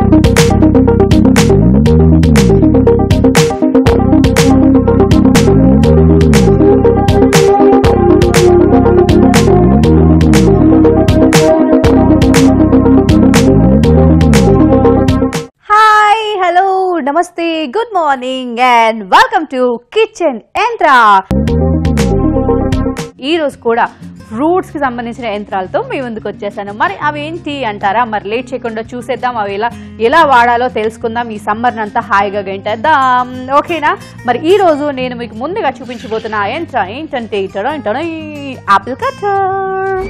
hi hello నమస్తే good morning and welcome to kitchen ఎంట్రా ఈ రోజు కూడా ఫ్రూట్స్ కి సంబంధించిన యంత్రాలతో మీ ముందుకు వచ్చేసాను మరి అవి ఏంటి అంటారా మరి లేట్ చేయకుండా చూసేద్దాం అవి ఎలా ఎలా వాడాలో తెలుసుకుందాం ఈ సమ్మర్ అంతా హాయిగా గంటేద్దాం ఓకేనా మరి ఈ రోజు నేను మీకు ముందుగా చూపించబోతున్న ఆ యంత్రం ఏంటంటే ఇటడో ఇంటడో ఆపిల్ కట్టర్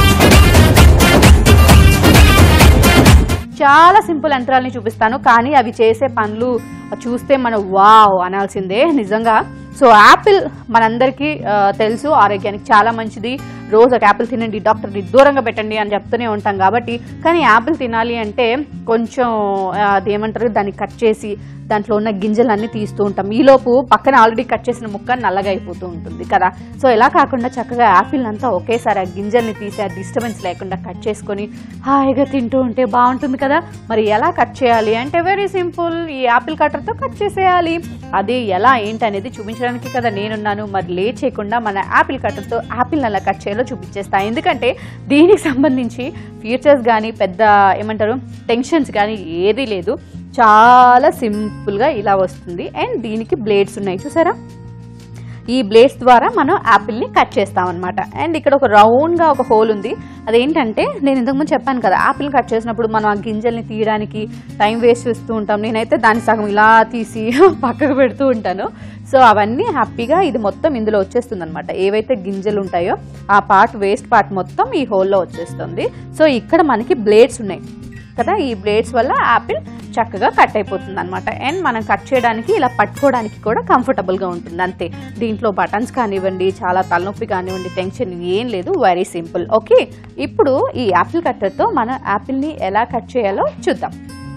చాలా సింపుల్ యంత్రాలని చూపిస్తాను కానీ అవి చేసే పనులు చూస్తే మనం వావ్ అనాల్సిందే నిజంగా సో యాపిల్ మనందరికీ ఆ, తెలుసు ఆరోగ్యానికి చాలా మంచిది రోజు ఒక యాపిల్ తినండి డాక్టర్ని దూరంగా పెట్టండి అని చెప్తూనే ఉంటాం కాబట్టి కానీ యాపిల్ తినాలి అంటే కొంచెం ఆ, అదేమంటారు దాన్ని కట్ చేసి దాంట్లో ఉన్న గింజలన్నీ తీస్తూ ఉంటాం ఈలోపు పక్కన ఆల్రెడీ కట్ చేసిన ముక్క నల్లగా అయిపోతూ ఉంటుంది కదా సో ఇలా కాకుండా చక్కగా యాపిల్ అంతా ఒకేసారి ఆ గింజల్ని తీసి ఆ డిస్టర్బెన్స్ లేకుండా కట్ చేసుకొని హాయిగా తింటూ ఉంటే బాగుంటుంది కదా మరి ఎలా కట్ చేయాలి అంటే వెరీ సింపుల్ ఈ యాపిల్ కట్టర్తో కట్ చేసేయాలి అది ఎలా ఏంటి అనేది చూపించడానికి కదా నేనున్నాను మరి లేట్ చేయకుండా మన యాపిల్ కట్టర్తో యాపిల్ ఎలా కట్ చేయాలో చూపించేస్తా ఎందుకంటే దీనికి సంబంధించి ఫీచర్స్ కానీ పెద్ద ఏమంటారు టెన్షన్స్ కానీ ఏదీ లేదు చాలా సింపుల్గా ఇలా వస్తుంది అండ్ దీనికి బ్లేడ్స్ ఉన్నాయి చూసారా ఈ బ్లేడ్స్ ద్వారా మనం యాపిల్ని కట్ చేస్తామన్నమాట అండ్ ఇక్కడ ఒక రౌండ్గా ఒక హోల్ ఉంది అదేంటంటే నేను ఇంతకుముందు చెప్పాను కదా యాపిల్ కట్ చేసినప్పుడు మనం ఆ గింజల్ని తీయడానికి టైం వేస్ట్ చేస్తూ ఉంటాం నేనైతే దాని సగం ఇలా తీసి పక్కకు పెడుతూ ఉంటాను సో అవన్నీ హ్యాపీగా ఇది మొత్తం ఇందులో వచ్చేస్తుంది అనమాట ఏవైతే గింజలు ఉంటాయో ఆ పార్ట్ వేస్ట్ పార్ట్ మొత్తం ఈ హోల్లో వచ్చేస్తుంది సో ఇక్కడ మనకి బ్లేడ్స్ ఉన్నాయి కదా ఈ బ్లేడ్స్ వల్ల యాపిల్ చక్కగా కట్ అయిపోతుంది అనమాట అండ్ మనం కట్ చేయడానికి ఇలా పట్టుకోవడానికి కూడా కంఫర్టబుల్గా ఉంటుంది అంతే దీంట్లో బటన్స్ కానివ్వండి చాలా తలనొప్పి కానివ్వండి టెన్షన్ ఏం లేదు వెరీ సింపుల్ ఓకే ఇప్పుడు ఈ యాపిల్ కట్టర్తో మనం యాపిల్ని ఎలా కట్ చేయాలో చూద్దాం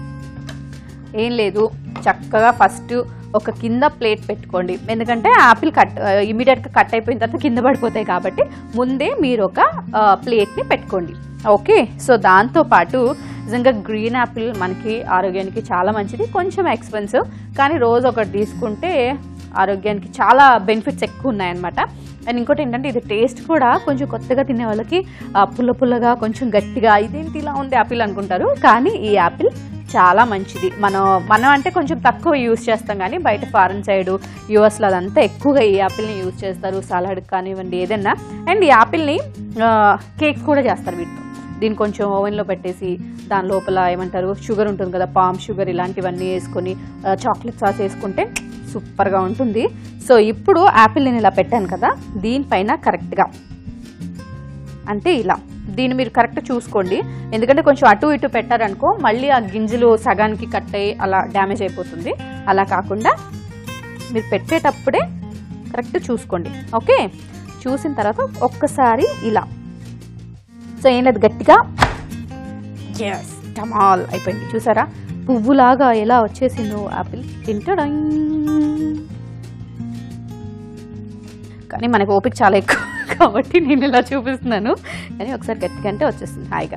ఏం లేదు చక్కగా ఫస్ట్ ఒక కింద ప్లేట్ పెట్టుకోండి ఎందుకంటే యాపిల్ కట్ ఇమీడియట్గా కట్ అయిపోయిన తర్వాత కింద పడిపోతాయి కాబట్టి ముందే మీరు ఒక ప్లేట్ని పెట్టుకోండి ఓకే సో దాంతో పాటు నిజంగా గ్రీన్ యాపిల్ మనకి ఆరోగ్యానికి చాలా మంచిది కొంచెం ఎక్స్పెన్సివ్ కానీ రోజు ఒకటి తీసుకుంటే ఆరోగ్యానికి చాలా బెనిఫిట్స్ ఎక్కువ ఉన్నాయన్నమాట అండ్ ఇంకోటి ఏంటంటే ఇది టేస్ట్ కూడా కొంచెం కొత్తగా తినే వాళ్ళకి ఆ, పుల్ల పుల్లగా కొంచెం గట్టిగా ఇదేంటి ఇలా ఉంది యాపిల్ అనుకుంటారు కానీ ఈ యాపిల్ చాలా మంచిది మనం మనం అంటే కొంచెం తక్కువ యూస్ చేస్తాం కానీ బయట ఫారెన్ సైడ్ యూఎస్లో అదంతా ఎక్కువగా ఈ యాపిల్ని యూస్ చేస్తారు సలాడ్ కానివ్వండి ఏదైనా అండ్ ఈ యాపిల్ని కేక్స్ కూడా చేస్తారు వీటితో దీన్ని కొంచెం ఓవెన్లో పెట్టేసి దాని లోపల ఏమంటారు షుగర్ ఉంటుంది కదా పామ్ షుగర్ ఇలాంటివన్నీ వేసుకొని చాక్లెట్ సాస్ వేసుకుంటే సూపర్గా ఉంటుంది సో ఇప్పుడు యాపిల్ నేను ఇలా పెట్టాను కదా దీనిపైన కరెక్ట్గా అంటే ఇలా దీన్ని మీరు కరెక్ట్ చూసుకోండి ఎందుకంటే కొంచెం అటు ఇటు పెట్టారనుకో మళ్ళీ ఆ గింజలు సగానికి కట్ అయ్యి అలా డ్యామేజ్ అయిపోతుంది అలా కాకుండా మీరు పెట్టేటప్పుడే కరెక్ట్ చూసుకోండి ఓకే చూసిన తర్వాత ఒక్కసారి ఇలా సో ఏం లేదు గట్టిగా ఎస్ టమాల్ అయిపోయింది చూసారా పువ్వులాగా ఎలా వచ్చేసిందో యాపిల్ తింటడం కానీ మనకు ఓపిక చాలా ఎక్కువ కాబట్టి నేను ఇలా చూపిస్తున్నాను కానీ ఒకసారి గట్టిగా అంటే వచ్చేస్తుంది హాయిగా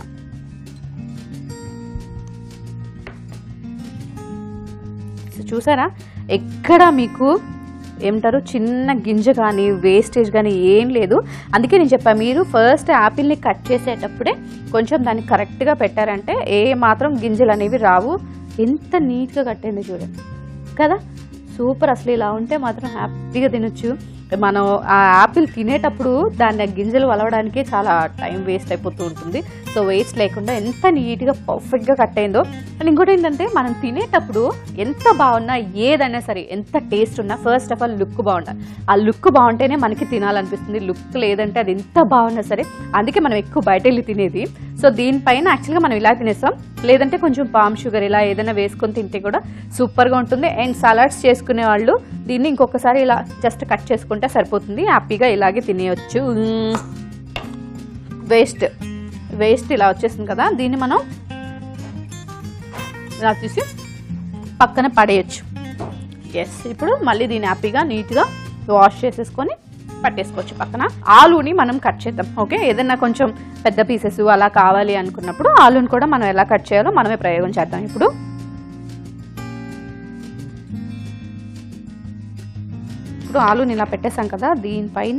సో చూసారా ఎక్కడ మీకు ఏమంటారు చిన్న గింజ కానీ వేస్టేజ్ కానీ ఏం లేదు అందుకే నేను చెప్పాను మీరు ఫస్ట్ యాపిల్ని కట్ చేసేటప్పుడే కొంచెం దాన్ని కరెక్ట్గా పెట్టారంటే ఏ మాత్రం గింజలు అనేవి రావు ఎంత నీట్గా కట్టండి చూడండి కదా సూపర్ అసలు ఇలా ఉంటే మాత్రం హ్యాపీగా తినొచ్చు మనం ఆ యాపిల్ తినేటప్పుడు దాన్ని ఆ గింజలు వలవడానికి చాలా టైం వేస్ట్ అయిపోతూ ఉంటుంది సో వేస్ట్ లేకుండా ఎంత నీట్గా పర్ఫెక్ట్గా కట్ అయిందో అండ్ ఇంకోటి ఏంటంటే మనం తినేటప్పుడు ఎంత బాగున్నా ఏదైనా సరే ఎంత టేస్ట్ ఉన్నా ఫస్ట్ ఆఫ్ ఆల్ లుక్ బాగుండాలి ఆ లుక్ బాగుంటేనే మనకి తినాలనిపిస్తుంది లుక్ లేదంటే అది ఎంత బాగున్నా సరే అందుకే మనం ఎక్కువ బయట వెళ్ళి తినేది సో దీనిపైన యాక్చువల్గా మనం ఇలా తినేస్తాం లేదంటే కొంచెం పామ్ షుగర్ ఇలా ఏదైనా వేసుకొని తింటే కూడా సూపర్గా ఉంటుంది అండ్ సలాడ్స్ చేసుకునే వాళ్ళు దీన్ని ఇంకొకసారి ఇలా జస్ట్ కట్ చేసుకుంటే సరిపోతుంది హ్యాపీగా ఇలాగే తినేయచ్చు వేస్ట్ వేస్ట్ ఇలా వచ్చేసింది కదా దీన్ని మనం ఇలా తీసి పక్కన పడేయచ్చు ఎస్ ఇప్పుడు మళ్ళీ దీన్ని హ్యాపీగా నీట్గా వాష్ చేసేసుకొని పట్టేసుకోవచ్చు పక్కన ఆలుని మనం కట్ చేద్దాం ఓకే ఏదైనా కొంచెం పెద్ద పీసెస్ అలా కావాలి అనుకున్నప్పుడు ఆలుని కూడా మనం ఎలా కట్ చేయాలో మనమే ప్రయోగం చేద్దాం ఇప్పుడు ఇప్పుడు ఆలుని ఇలా పెట్టేసాం కదా దీనిపైన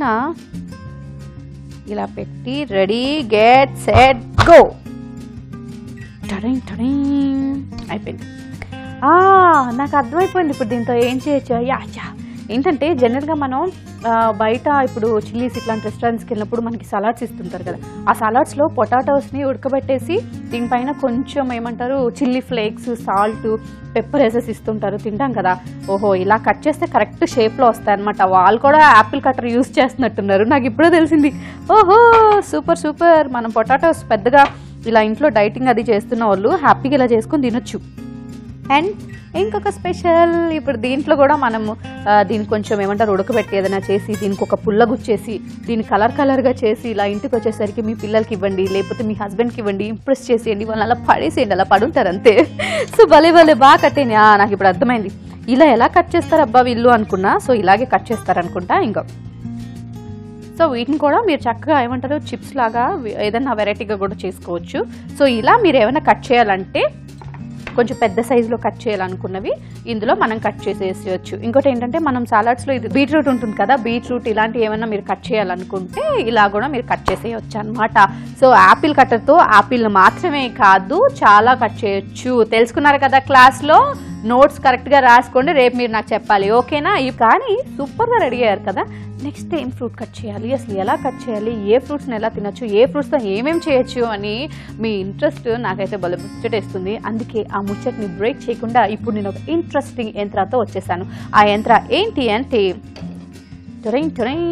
ఇలా పెట్టి రెడీ గెట్ సెట్ గో టడింగ్ టడింగ్ అయిపోయింది ఆ, నాకు అర్థమైపోయింది ఇప్పుడు దీంతో ఏం చేయొచ్చు యా యా ఏంటంటే జనరల్గా మనం ఆ, బయట ఇప్పుడు చిల్లీస్ ఇట్లాంటి రెస్టారెంట్స్కి వెళ్ళినప్పుడు మనకి సలాడ్స్ ఇస్తుంటారు కదా ఆ సలాడ్స్లో పొటాటోస్ని ఉడకబెట్టేసి దీనిపైన కొంచెం ఏమంటారు చిల్లీ ఫ్లేక్స్ సాల్ట్ పెప్పర్ వేసేసి ఇస్తుంటారు తింటాం కదా ఓహో ఇలా కట్ చేస్తే కరెక్ట్ షేప్లో వస్తాయన్నమాట వాళ్ళు కూడా యాపిల్ కటర్ యూస్ చేస్తున్నట్టున్నారు నాకు ఇప్పుడే తెలిసింది ఓహో సూపర్ సూపర్ మనం పొటాటోస్ పెద్దగా ఇలా ఇంట్లో డైటింగ్ అది చేస్తున్న వాళ్ళు హ్యాపీగా ఇలా చేసుకొని తినొచ్చు అండ్ ఇంకొక స్పెషల్ ఇప్పుడు దీంట్లో కూడా మనము ఆ, దీనికి కొంచెం ఏమంటారు ఉడకబెట్టి ఏదైనా చేసి దీనికి ఒక పుల్ల గుచ్చేసి దీన్ని కలర్ కలర్గా చేసి ఇలా ఇంటికి వచ్చేసరికి మీ పిల్లలకి ఇవ్వండి లేకపోతే మీ హస్బెండ్కి ఇవ్వండి ఇంప్రెస్ చేసేయండి వాళ్ళని అలా పడేసేయండి అలా పడుంటారు అంతే సో భలే భలే బాగా కట్టేయండి ఆ, నాకు ఇప్పుడు అర్థమైంది ఇలా ఎలా కట్ చేస్తారు అబ్బా వీళ్ళు అనుకున్నా సో ఇలాగే కట్ చేస్తారు అనుకుంటా ఇంకా సో వీటిని కూడా మీరు చక్కగా ఏమంటారు చిప్స్ లాగా వి- ఏదైనా వెరైటీగా కూడా చేసుకోవచ్చు సో ఇలా మీరు ఏమైనా కట్ చేయాలంటే కొంచెం పెద్ద సైజులో కట్ చేయాలనుకున్నవి ఇందులో మనం కట్ చేసేసేయచ్చు ఇంకోటి ఏంటంటే మనం సాలడ్స్లో ఇది బీట్రూట్ ఉంటుంది కదా బీట్రూట్ ఇలాంటివి ఏమైనా మీరు కట్ చేయాలనుకుంటే ఇలా కూడా మీరు కట్ చేసేయచ్చు అనమాట సో యాపిల్ కట్టర్తో యాపిల్ మాత్రమే కాదు చాలా కట్ చేయొచ్చు తెలుసుకున్నారు కదా క్లాస్లో నోట్స్ కరెక్ట్గా రాసుకోండి రేపు మీరు నాకు చెప్పాలి ఓకేనా ఇవి కానీ సూపర్గా రెడీ అయ్యారు కదా నెక్స్ట్ ఏం ఫ్రూట్ కట్ చేయాలి అసలు ఎలా కట్ చేయాలి ఏ ఫ్రూట్స్ని ఎలా తినొచ్చు ఏ ఫ్రూట్స్తో ఏమేమి చేయొచ్చు అని మీ ఇంట్రెస్ట్ నాకైతే బల ముచ్చటేస్తుంది అందుకే ఆ ముచ్చట్ని బ్రేక్ చేయకుండా ఇప్పుడు నేను ఒక ఇంట్రెస్టింగ్ యంత్రాతో వచ్చేసాను ఆ యంత్ర ఏంటి అంటే టొరైన్ టొరైన్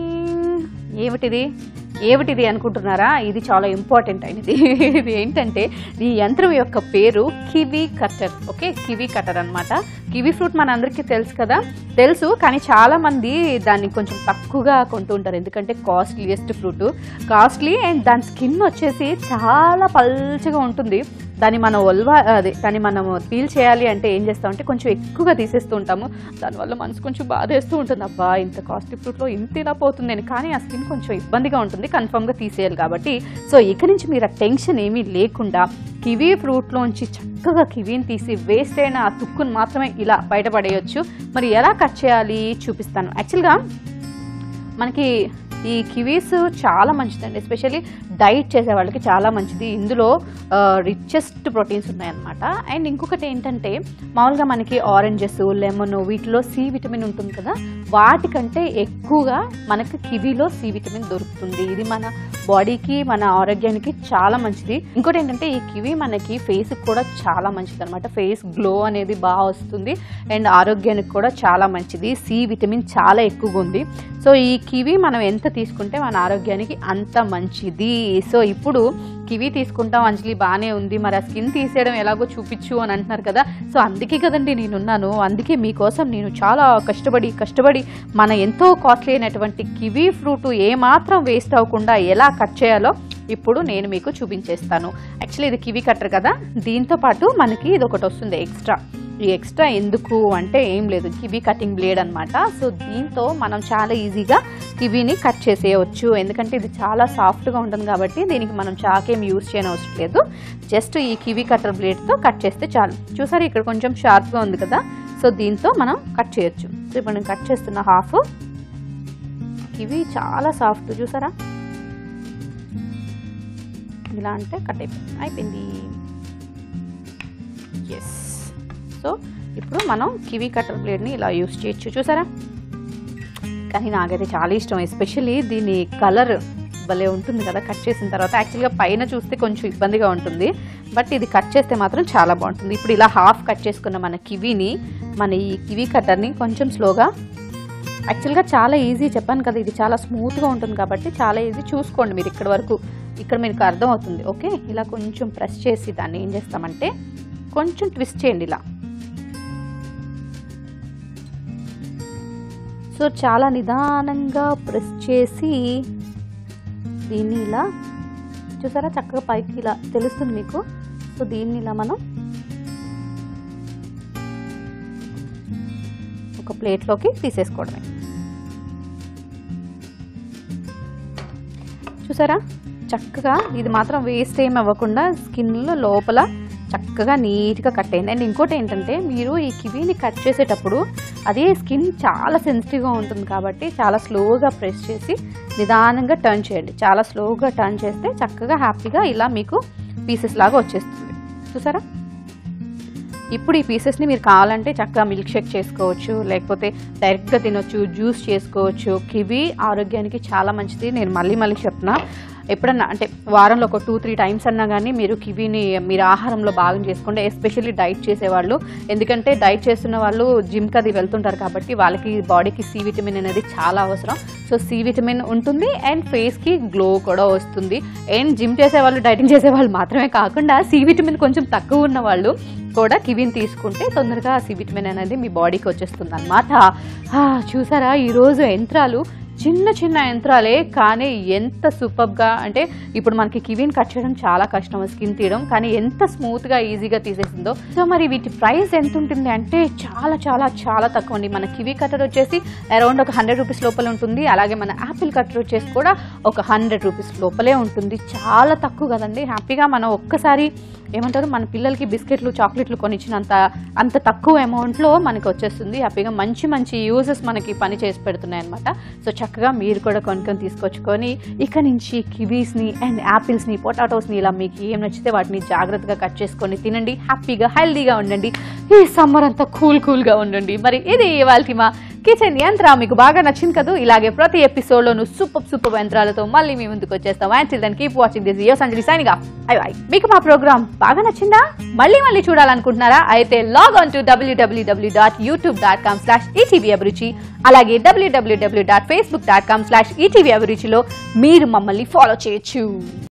ఏమిటిది ఏమిటిది అనుకుంటున్నారా ఇది చాలా ఇంపార్టెంట్ అయినది ఇది ఏంటంటే ఈ యంత్రం యొక్క పేరు kiwi cutter okay kiwi cutter అన్నమాట కివీ ఫ్రూట్ మన అందరికీ తెలుసు కదా తెలుసు కానీ చాలా మంది దాన్ని కొంచెం తక్కువగా కొంటూ ఉంటారు ఎందుకంటే కాస్ట్లీయెస్ట్ ఫ్రూట్ కాస్ట్లీ అండ్ దాని స్కిన్ వచ్చేసి చాలా పల్చగా ఉంటుంది దాన్ని మనం ఒల్వా అదే దాన్ని మనం పీల్ చేయాలి అంటే ఏం చేస్తామంటే కొంచెం ఎక్కువగా తీసేస్తూ ఉంటాము దానివల్ల మనసు కొంచెం బాధేస్తూ ఉంటుంది అబ్బా ఇంత కాస్ట్లీ ఫ్రూట్లో ఇంత ఇలా పోతుంది అని కానీ ఆ స్కిన్ కొంచెం ఇబ్బందిగా ఉంటుంది కన్ఫర్మ్గా తీసేయాలి కాబట్టి సో ఇక నుంచి మీరు ఆ టెన్షన్ ఏమీ లేకుండా కివీ ఫ్రూట్లోంచి చక్కగా కివీని తీసి వేస్ట్ అయిన ఆ తుక్కును మాత్రమే ఇలా బయటపడేయచ్చు మరి ఎలా కట్ చేయాలి చూపిస్తాను యాక్చువల్గా మనకి ఈ కివీస్ చాలా మంచిదండి ఎస్పెషల్లీ డైట్ చేసే వాళ్ళకి చాలా మంచిది ఇందులో రిచెస్ట్ ప్రోటీన్స్ ఉన్నాయన్నమాట అండ్ ఇంకొకటి ఏంటంటే మామూలుగా మనకి ఆరెంజెస్ లెమన్ వీటిలో సి విటమిన్ ఉంటుంది కదా వాటికంటే ఎక్కువగా మనకి కివీలో సి విటమిన్ దొరుకుతుంది ఇది మన బాడీకి మన ఆరోగ్యానికి చాలా మంచిది ఇంకోటి ఏంటంటే ఈ కివీ మనకి ఫేస్ కూడా చాలా మంచిది అనమాట ఫేస్ గ్లో అనేది బాగా వస్తుంది అండ్ ఆరోగ్యానికి కూడా చాలా మంచిది సి విటమిన్ చాలా ఎక్కువగా ఉంది సో ఈ కివీ మనం ఎంత తీసుకుంటే మన ఆరోగ్యానికి అంత మంచిది సో ఇప్పుడు కివీ తీసుకుంటాం అంజలి బాగానే ఉంది మరి ఆ స్కిన్ తీసేయడం ఎలాగో చూపించు అని అంటున్నారు కదా సో అందుకే కదండి నేనున్నాను అందుకే మీకోసం నేను చాలా కష్టపడి కష్టపడి మన ఎంతో కాస్ట్లీ అయినటువంటి కివీ ఫ్రూట్ ఏమాత్రం వేస్ట్ అవ్వకుండా ఎలా కట్ చేయాలో ఇప్పుడు నేను మీకు చూపించేస్తాను యాక్చువల్లీ ఇది కివీ కట్టర్ కదా దీంతో పాటు మనకి ఇది ఒకటి వస్తుంది ఎక్స్ట్రా ఈ ఎక్స్ట్రా ఎందుకు అంటే ఏం లేదు కివీ కటింగ్ బ్లేడ్ అనమాట సో దీంతో మనం చాలా ఈజీగా కివీని కట్ చేసేయవచ్చు ఎందుకంటే ఇది చాలా సాఫ్ట్గా ఉంటుంది కాబట్టి దీనికి మనం చాకేం యూస్ చేయని అవసరం లేదు జస్ట్ ఈ కివీ కట్టర్ బ్లేడ్తో కట్ చేస్తే చాలు చూసారు ఇక్కడ కొంచెం షార్ప్గా ఉంది కదా సో దీంతో మనం కట్ చేయొచ్చు సో ఇప్పుడు నేను కట్ చేస్తున్న హాఫ్ కివీ చాలా సాఫ్ట్ చూసారా ఇలా అంటే కట్ అయిపోయింది అయిపోయింది ఎస్ సో ఇప్పుడు మనం కివీ కట్టర్ బ్లేడ్ని ఇలా యూస్ చేయొచ్చు చూసారా కానీ నాకైతే చాలా ఇష్టం ఎస్పెషల్లీ దీని కలర్ భలే ఉంటుంది కదా కట్ చేసిన తర్వాత యాక్చువల్గా పైన చూస్తే కొంచెం ఇబ్బందిగా ఉంటుంది బట్ ఇది కట్ చేస్తే మాత్రం చాలా బాగుంటుంది ఇప్పుడు ఇలా హాఫ్ కట్ చేసుకున్న మన కివీని మన ఈ కివీ కట్టర్ని కొంచెం స్లోగా యాక్చువల్గా చాలా ఈజీ చెప్పాను కదా ఇది చాలా స్మూత్గా ఉంటుంది కాబట్టి చాలా ఈజీ చూసుకోండి మీరు ఇక్కడ వరకు ఇక్కడ మీకు అర్థమవుతుంది ఓకే ఇలా కొంచెం ప్రెస్ చేసి దాన్ని ఏం చేస్తామంటే కొంచెం ట్విస్ట్ చేయండి ఇలా సో చాలా నిదానంగా ప్రెస్ చేసి దీన్ని ఇలా చూసారా చక్కగా పైకి ఇలా తెలుస్తుంది మీకు సో దీన్ని ఇలా మనం ఒక ప్లేట్లోకి తీసేసుకోవడమే చూసారా చక్కగా ఇది మాత్రం వేస్ట్ ఏమి అవ్వకుండా స్కిన్లో లోపల చక్కగా చక్కగా నీట్గా కట్ అయింది అండ్ ఇంకోటి ఏంటంటే మీరు ఈ కివీని కట్ చేసేటప్పుడు అదే స్కిన్ చాలా సెన్సిటివ్గా ఉంటుంది కాబట్టి చాలా స్లోగా ప్రెస్ చేసి నిదానంగా టర్న్ చేయండి చాలా స్లోగా టర్న్ చేస్తే చక్కగా హ్యాపీగా ఇలా మీకు పీసెస్ లాగా వచ్చేస్తుంది చూసారా ఇప్పుడు ఈ పీసెస్ని మీరు కావాలంటే చక్కగా మిల్క్ షేక్ చేసుకోవచ్చు లేకపోతే డైరెక్ట్గా తినొచ్చు జ్యూస్ చేసుకోవచ్చు కివి ఆరోగ్యానికి చాలా మంచిది నేను మళ్ళీ మళ్ళీ చెప్తున్నా ఎప్పుడన్నా అంటే వారంలో ఒక టూ త్రీ టైమ్స్ అన్నా కానీ మీరు కివీని మీరు ఆహారంలో భాగం చేసుకోండి ఎస్పెషల్లీ డైట్ చేసేవాళ్ళు ఎందుకంటే డైట్ చేస్తున్న వాళ్ళు జిమ్కి అది వెళ్తుంటారు కాబట్టి వాళ్ళకి బాడీకి సి విటమిన్ అనేది చాలా అవసరం సో సి విటమిన్ ఉంటుంది అండ్ ఫేస్కి గ్లో కూడా వస్తుంది అండ్ జిమ్ చేసేవాళ్ళు డైటింగ్ చేసేవాళ్ళు మాత్రమే కాకుండా సి విటమిన్ కొంచెం తక్కువ ఉన్న వాళ్ళు కూడా కివిని తీసుకుంటే తొందరగా సి విటమిన్ అనేది మీ బాడీకి వచ్చేస్తుంది అనమాట చూసారా ఈరోజు యంత్రాలు చిన్న చిన్న యంత్రాలే కానీ ఎంత సూపర్గా అంటే ఇప్పుడు మనకి కివిని కట్ చేయడం చాలా కష్టం స్కిన్ తీయడం కానీ ఎంత స్మూత్గా ఈజీగా తీసేసిందో సో మరి వీటి ప్రైస్ ఎంత ఉంటుంది అంటే చాలా చాలా చాలా తక్కువ అండి మన కివి కట్టర్ వచ్చేసి అరౌండ్ ఒక హండ్రెడ్ రూపీస్ లోపల ఉంటుంది అలాగే మన యాపిల్ కట్టర్ వచ్చేసి కూడా ఒక హండ్రెడ్ రూపీస్ లోపలే ఉంటుంది చాలా తక్కువ కదండి హ్యాపీగా మనం ఒక్కసారి ఏమంటారు మన పిల్లలకి బిస్కెట్లు చాక్లెట్లు కొనిచ్చినంత అంత తక్కువ అమౌంట్లో మనకి వచ్చేస్తుంది హ్యాపీగా మంచి మంచి యూజెస్ మనకి పని చేసి పెడుతున్నాయి అనమాట సో చక్కగా మీరు కూడా కొనుక్కొని తీసుకొచ్చుకొని ఇక నుంచి కివీస్ని అండ్ యాపిల్స్ని పొటాటోస్ని ఇలా మీకు ఏం నచ్చితే వాటిని జాగ్రత్తగా కట్ చేసుకొని తినండి హ్యాపీగా హెల్దీగా ఉండండి ఈ సమ్మర్ అంతా కూల్ కూల్గా ఉండండి మరి ఇది ఇవాళ మా కిచెన్ యంత్ర మీకు బాగా నచ్చింది కదా ఇలాగే ప్రతి ఎపిసోడ్లోను సూపర్ సూపర్ యంత్రాలతో మళ్ళీ మీ ముందుకు వచ్చేస్తాం and chill then keep watching this yours Anjali signing off అయ్యి అయ్యి మీకు మా ప్రోగ్రామ్ బాగా నచ్చిందా మళ్ళీ మళ్ళీ చూడాలనుకుంటున్నారా అయితే లాగ్ ఆన్ టు డబ్ల్యూడబ్ల్యూడబ్ల్యూ dot YouTube dot com slash ETV Abhiruchi అలాగే డబ్ల్యూడబ్ల్యూడబ్ల్యూ dot Facebook dot com slash ETV అభిరుచిలో మీరు మమ్మల్ని ఫాలో చేయొచ్చు